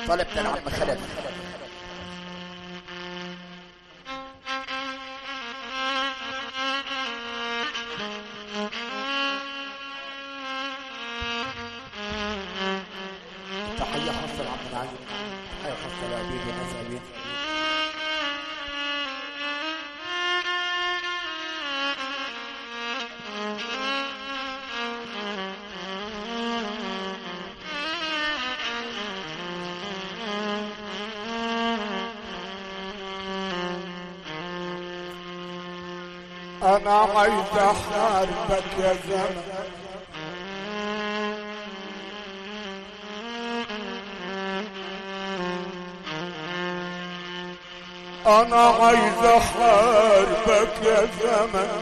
طالب تلعب خلف تحية خاصة لعبد العزيز تحية خاصة لأبيبي ناس أبيبي انا عايز احاربك يا زمن انا عايز احاربك يا زمن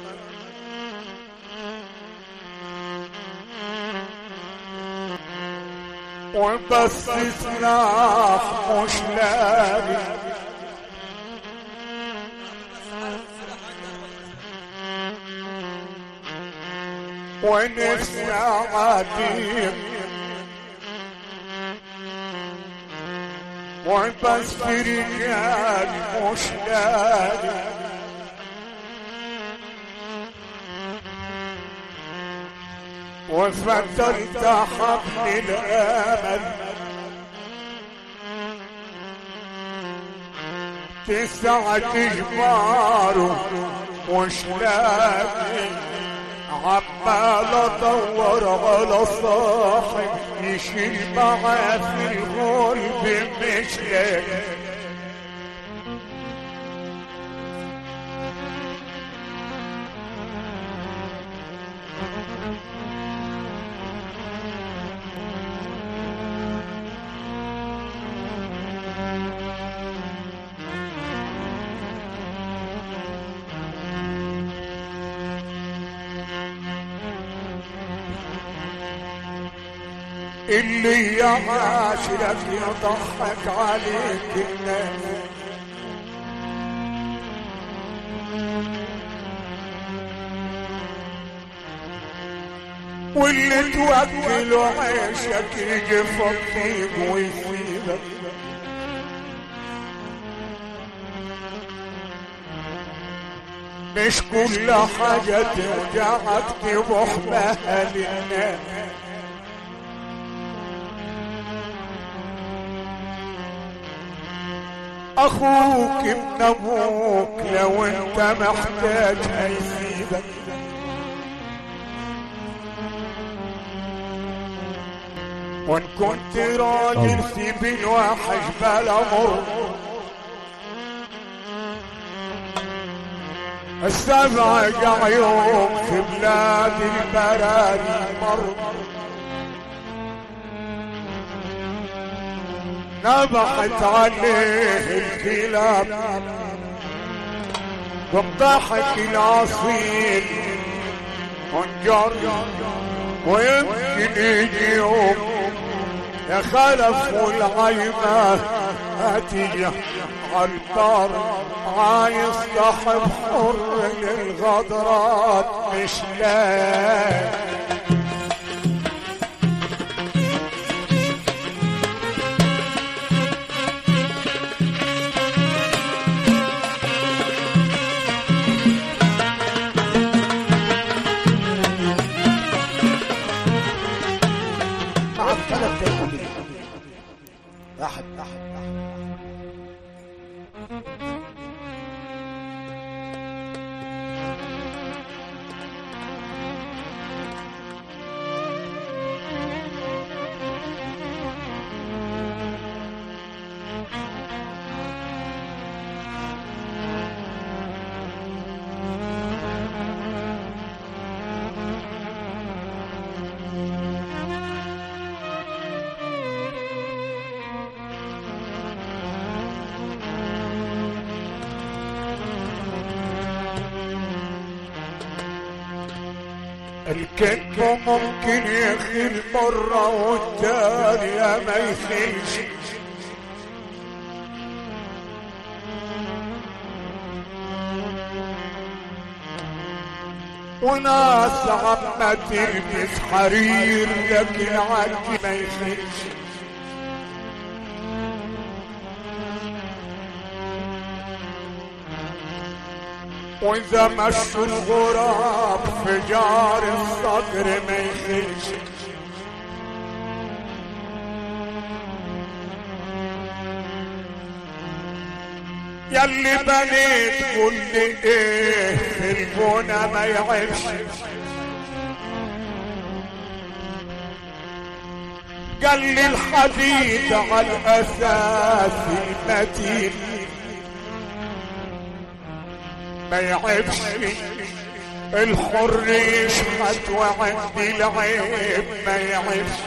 وبس سلاح مش لاقي ونفسي عادي وبس في رجال مش لاقي وفترت حبل الامل تسعة جباره مش لاقي عمال ادور على صاحب يشيل معاه في الغرب مش لاقي اللي يعاشرك يضحك عليك الناس واللي توكله عيشك يجي فطيب ويسيبك مش كل حاجة توجعك تروح بها للناس اخوك ابن ابوك لو انت محتاج هيسيبك وان كنت راجل سيب الوحش بلا مر السبع عيون في بلاد البراري مر نبحت عليه الكلاب والضحك العصيل وانجر ويمكن يجي يوم يا خلف والعيمة هتيجي عالدار عايز صاحب حر للغدرات مش لاقي مع الطلب تلعب أحد أحد أحد الكذب ممكن يخيل مرة والتانية ما يخيلش وناس عما تلبس حرير لكن عالجي ما يخيلش واذا مشوا الغراب في جار الصقر ما يخلش ياللي بنيت قول لي ايه في البنا ما يعيبش قال لي الحديد على الاساس المتين ما يعيبش الحر يشحت وعندي العيب ما يعيبش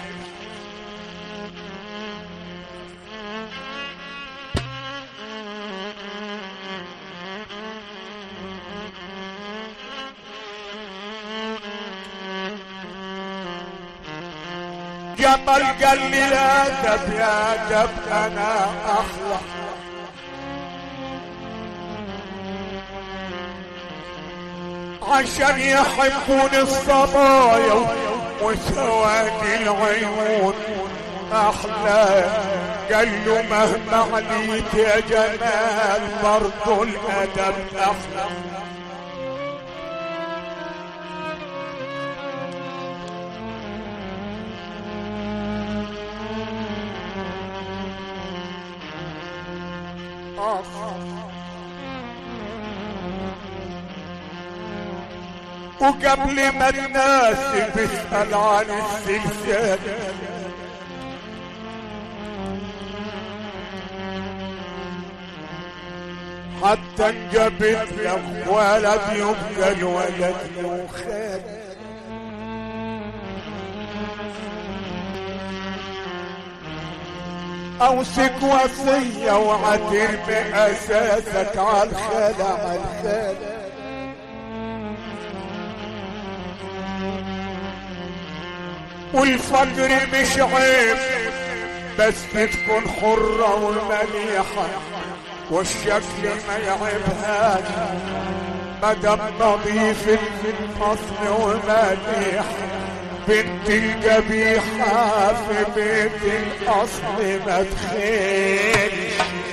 جمل قال لي لا دب يا دب انا اخلق عشان يحبون الصبايا وسواد العيون احلى قال له مهما عليت يا جمال برضو الادب احلى وقبل ما الناس تسأل عن السلسال حتى انجبت لك ولد يبقى الولد يخال اوسك وصية وعترمي اساسك على الخلع على الخلع والفقر مش عيب بس بتكون حرة ومليحة والشكل ما يعيبهاش مدام نظيف الفصل ومليح بنت القبيحة في بيت الأصل ما تخيلش